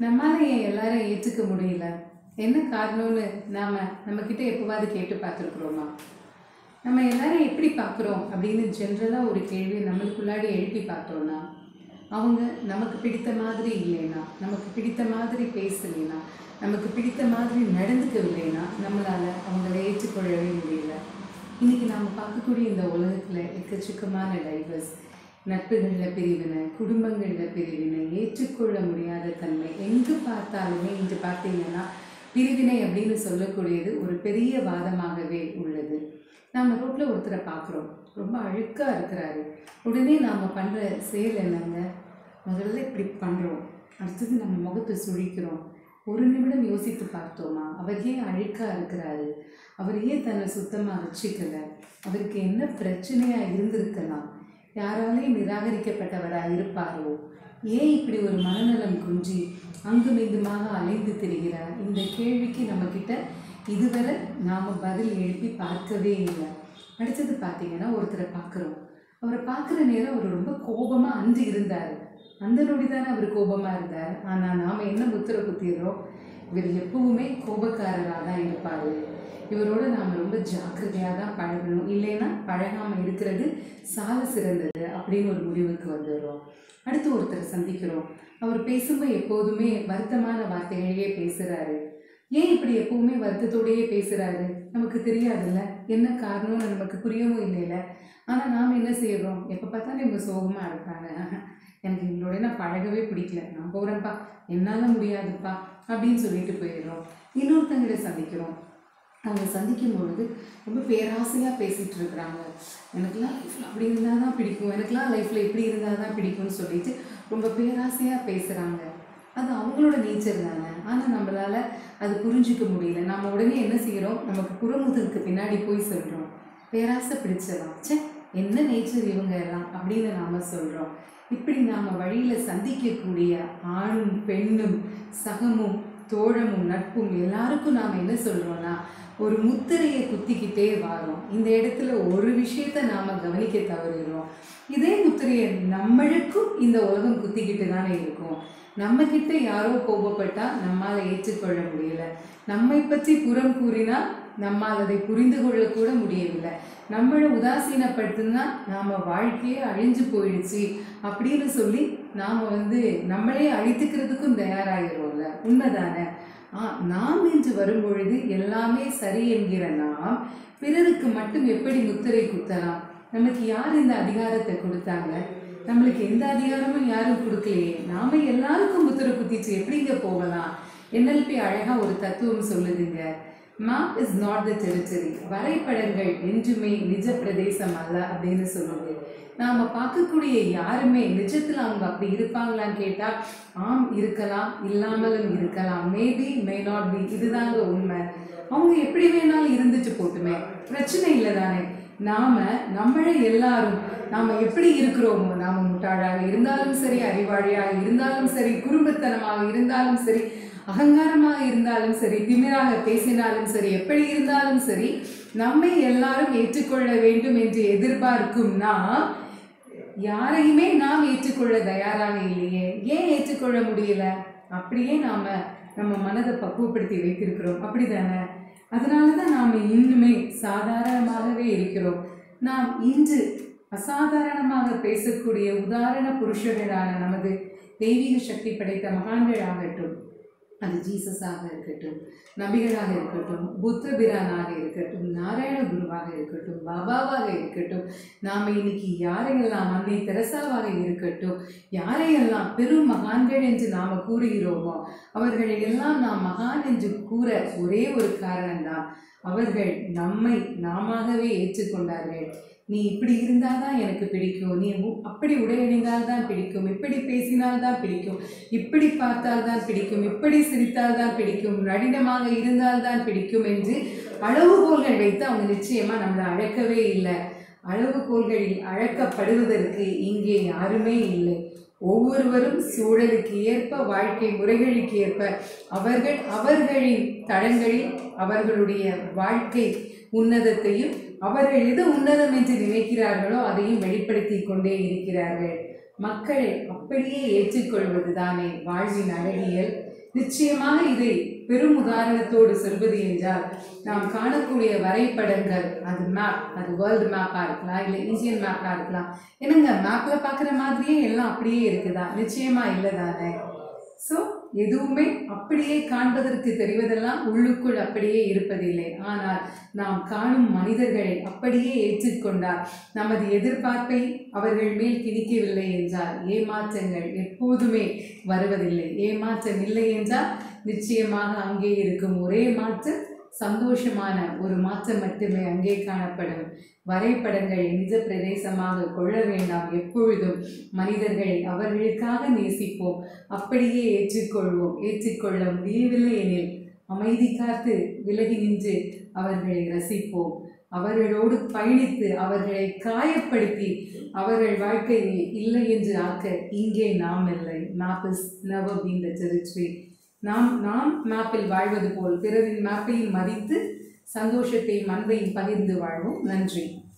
நம்மால ஏன் எல்லாரும் ஏற்றுக்க முடியல என்ன காரணம்னு நாம நம்ம கிட்ட எப்பவாவது கேட்டு பார்த்துருக்குறோமா நம்ம எல்லாரும் எப்படி பார்க்குறோம் அப்படின்னு ஜென்ரலாக ஒரு கேள்வி நம்மளுக்குள்ளாடி எழுப்பி பார்த்தோன்னா அவங்க நமக்கு பிடித்த மாதிரி இல்லைனா நமக்கு பிடித்த மாதிரி பேசலைனா நமக்கு பிடித்த மாதிரி நடந்துக்கவில்லைனா நம்மளால் அவங்கள ஏற்றுக்கொள்ளவே முடியல இன்னைக்கு நாம் பார்க்கக்கூடிய இந்த உலகத்தில் எக்கச்சக்கமான டைவர்ஸ் நட்புகளில் பிரிவினை குடும்பங்களில் பிரிவினை ஏற்றுக்கொள்ள முடியாத தன்மை எங்கு பார்த்தாலுமே இன்று பார்த்தீங்கன்னா பிரிவினை அப்படின்னு சொல்லக்கூடியது ஒரு பெரிய வாதமாகவே உள்ளது நாம் ரோட்டில் ஒருத்தரை பார்க்குறோம் ரொம்ப அழுக்காக இருக்கிறாரு உடனே நாம் பண்ணுற செயல் என்னங்க முதல்ல இப்படி பண்ணுறோம் அடுத்தது நம்ம முகத்தை சுழிக்கிறோம் ஒரு நிமிடம் யோசித்து பார்த்தோமா அவர் ஏன் அழுக்காக இருக்கிறாரு அவர் ஏன் தன்னை சுத்தமாக வச்சுக்கல அவருக்கு என்ன பிரச்சனையாக இருந்திருக்கலாம் யாராலையும் நிராகரிக்கப்பட்டவராக இருப்பாரோ ஏன் இப்படி ஒரு மனநலம் குன்றி அங்கும் இங்குமாக அலைந்து திரிகிறார் இந்த கேள்விக்கு நம்மக்கிட்ட இதுவரை நாம் பதில் எழுப்பி பார்க்கவே இல்லை அடுத்தது பார்த்தீங்கன்னா ஒருத்தரை பார்க்குறோம் அவரை பார்க்குற நேரம் அவர் ரொம்ப கோபமாக அன்று இருந்தார் அந்த நொடி தானே அவர் கோபமாக இருந்தார் ஆனால் நாம் என்ன முத்திரை குத்திடுறோம் இவர் எப்பவுமே கோபக்காரராக தான் இருப்பார் இவரோட நாம் ரொம்ப ஜாக்கிரதையாக தான் பழகணும் இல்லைன்னா பழகாமல் இருக்கிறது சால சிறந்தது அப்படின்னு ஒரு முடிவுக்கு வந்துடுறோம் அடுத்து ஒருத்தரை சந்திக்கிறோம் அவர் பேசும்போது எப்போதுமே வருத்தமான வார்த்தைகளையே பேசுகிறாரு ஏன் இப்படி எப்பவுமே வருத்தத்தோடையே பேசுகிறாரு நமக்கு தெரியாதுல்ல என்ன காரணம்னு நமக்கு புரியவும் இல்லைல்ல ஆனால் நாம் என்ன செய்கிறோம் எப்போ பார்த்தாலும் இவங்க சோகமாக இருக்காங்க எனக்கு இவங்களோட நான் பழகவே பிடிக்கல நான் போகிறேன்ப்பா என்னால் முடியாதுப்பா அப்படின்னு சொல்லிட்டு போயிடுறோம் இன்னொருத்தங்களை சந்திக்கிறோம் அவங்க சந்திக்கும் பொழுது ரொம்ப பேராசையாக பேசிகிட்டு இருக்கிறாங்க எனக்கெல்லாம் லைஃப்பில் அப்படி இருந்தால் தான் பிடிக்கும் எனக்கெல்லாம் லைஃப்பில் இப்படி இருந்தால் தான் பிடிக்கும்னு சொல்லிட்டு ரொம்ப பேராசையாக பேசுகிறாங்க அது அவங்களோட நேச்சர் தானே ஆனால் நம்மளால் அது புரிஞ்சிக்க முடியல நம்ம உடனே என்ன செய்கிறோம் நமக்கு புறமுதுகுக்கு பின்னாடி போய் சொல்கிறோம் பேராசை பிடிச்சலாம் ச்சே என்ன நேச்சர் இவங்க எல்லாம் அப்படின்னு நாம் சொல்கிறோம் இப்படி நாம் வழியில் சந்திக்கக்கூடிய ஆணும் பெண்ணும் சகமும் தோழமும் நட்பும் எல்லாருக்கும் நாம் என்ன சொல்கிறோன்னா ஒரு முத்திரையை குத்திக்கிட்டே வரோம் இந்த இடத்துல ஒரு விஷயத்த நாம் கவனிக்க தவறுகிறோம் இதே முத்திரையை நம்மளுக்கும் இந்த உலகம் குத்திக்கிட்டு தானே இருக்கும் நம்ம கிட்ட யாரோ கோபப்பட்டா நம்மால ஏற்றுக்கொள்ள முடியல நம்மை பற்றி புறம் கூறினா நம்மால் அதை புரிந்து கொள்ள கூட முடியவில்லை நம்மளை உதாசீனப்படுத்தினா நாம வாழ்க்கையே அழிஞ்சு போயிடுச்சு அப்படின்னு சொல்லி நாம வந்து நம்மளே அழித்துக்கிறதுக்கும் தயாராகிறோம்ல உண்மைதானே ஆ நாம் என்று வரும்பொழுது எல்லாமே சரி என்கிற நாம் பிறருக்கு மட்டும் எப்படி முத்திரை குத்தலாம் நமக்கு யார் இந்த அதிகாரத்தை கொடுத்தாங்க நம்மளுக்கு எந்த அதிகாரமும் யாரும் கொடுக்கலையே நாம எல்லாருக்கும் முத்திரை குத்திச்சு எப்படிங்க போகலாம் என்எல்பி அழகா ஒரு தத்துவம் சொல்லுதுங்க map is not the territory வரைபடங்கள் என்றுமே நிஜ பிரதேசம் அல்ல அப்படின்னு சொல்லுது நாம பார்க்கக்கூடிய யாருமே நிஜத்துல அவங்க அப்படி இருப்பாங்களான்னு கேட்டா ஆம் இருக்கலாம் இல்லாமலும் இருக்கலாம் மேபி மே நாட் பி இதுதாங்க உண்மை அவங்க எப்படி வேணாலும் இருந்துட்டு போட்டுமே பிரச்சனை இல்லை தானே நாம நம்மளே எல்லாரும் நாம எப்படி இருக்கிறோமோ நாம முட்டாளாக இருந்தாலும் சரி அறிவாளியாக இருந்தாலும் சரி குறும்புத்தனமாக இருந்தாலும் சரி அகங்காரமாக இருந்தாலும் சரி திமிராக பேசினாலும் சரி எப்படி இருந்தாலும் சரி நம்மை எல்லாரும் ஏற்றுக்கொள்ள வேண்டும் என்று எதிர்பார்க்கும் நாம் யாரையுமே நாம் ஏற்றுக்கொள்ள தயாராக இல்லையே ஏன் ஏற்றுக்கொள்ள முடியல அப்படியே நாம நம்ம மனதை பக்குவப்படுத்தி வைத்திருக்கிறோம் அப்படிதானே அதனால தான் நாம் இன்னுமே சாதாரணமாகவே இருக்கிறோம் நாம் இன்று அசாதாரணமாக பேசக்கூடிய உதாரண புருஷர்களான நமது தெய்வீக சக்தி படைத்த மகான்களாகட்டும் அது ஜீசஸாக இருக்கட்டும் நபிகளாக இருக்கட்டும் புத்தபிரானாக இருக்கட்டும் நாராயண குருவாக இருக்கட்டும் பாபாவாக இருக்கட்டும் நாம் இன்னைக்கு யாரையெல்லாம் அன்னை தெரசாவாக இருக்கட்டும் யாரையெல்லாம் பெரும் மகான்கள் என்று நாம் கூறுகிறோமோ அவர்களை எல்லாம் நாம் மகான் என்று கூற ஒரே ஒரு காரணம்தான் அவர்கள் நம்மை நாமவே ஏற்றுக்கொண்டார்கள் நீ இப்படி இருந்தால் தான் எனக்கு பிடிக்கும் நீ உ- அப்படி உடை அணிந்தால் தான் பிடிக்கும் இப்படி பேசினால் தான் பிடிக்கும் இப்படி பார்த்தால் தான் பிடிக்கும் இப்படி சிரித்தால் தான் பிடிக்கும் நடினமாக இருந்தால் தான் பிடிக்கும் என்று அளவுகோல்கள் வைத்து அவங்க நிச்சயமா நம்மளை அழைக்கவே இல்லை அளவுகோல்களில் அழைக்கப்படுவதற்கு இங்கே யாருமே இல்லை ஒவ்வொருவரும் சூழலுக்கு ஏற்ப வாழ்க்கை முறைகளுக்கு ஏற்ப அவர்கள் அவர்களின் தளங்களில் அவர்களுடைய வாழ்க்கை உன்னதத்தையும் அவர்கள் எது உன்னதம் என்று நினைக்கிறார்களோ அதையும் வெளிப்படுத்தி கொண்டே இருக்கிறார்கள் மக்களை அப்படியே ஏற்றுக்கொள்வது தானே வாழ்வின் அழகியல் நிச்சயமாக இதை பெரும் உதாரணத்தோடு சொல்வது என்றால் நாம் காணக்கூடிய வரைபடங்கள் அது மேப் அது வேர்ல்டு மேப்பாக இருக்கலாம் இல்லை இந்தியன் மேப்பாக இருக்கலாம் என்னங்க மேப்பில் பார்க்குற மாதிரியே எல்லாம் அப்படியே இருக்குதா நிச்சயமா இல்லை தானே ஸோ எதுவுமே அப்படியே காண்பதற்கு தெரிவதெல்லாம் உள்ளுக்குள் அப்படியே இருப்பதில்லை ஆனால் நாம் காணும் மனிதர்களை அப்படியே ஏற்றுக்கொண்டால் நமது எதிர்பார்ப்பை அவர்கள் மேல் திணிக்கவில்லை என்றால் ஏமாற்றங்கள் எப்போதுமே வருவதில்லை ஏமாற்றம் இல்லை என்றால் நிச்சயமாக அங்கே இருக்கும் ஒரே மாற்றம் சந்தோஷமான ஒரு மாற்றம் மட்டுமே அங்கே காணப்படும் வரைபடங்களை நிஜ பிரதேசமாக கொள்ள வேண்டாம் எப்பொழுதும் மனிதர்களை அவர்களுக்காக நேசிப்போம் அப்படியே ஏற்றுக்கொள்வோம் ஏற்றுக்கொள்ள முடியவில்லை எனில் அமைதி காத்து விலகி நின்று அவர்களை ரசிப்போம் அவர்களோடு பயணித்து அவர்களை காயப்படுத்தி அவர்கள் வாழ்க்கையை இல்லை என்று ஆக்க இங்கே நாம் இல்லை map is never been the territory நாம் நாம் மேப்பில் வாழ்வது போல் பிறரின் மேப்பையும் மதித்து சந்தோஷத்தையும் அன்பையும் பகிர்ந்து வாழ்வோம் நன்றி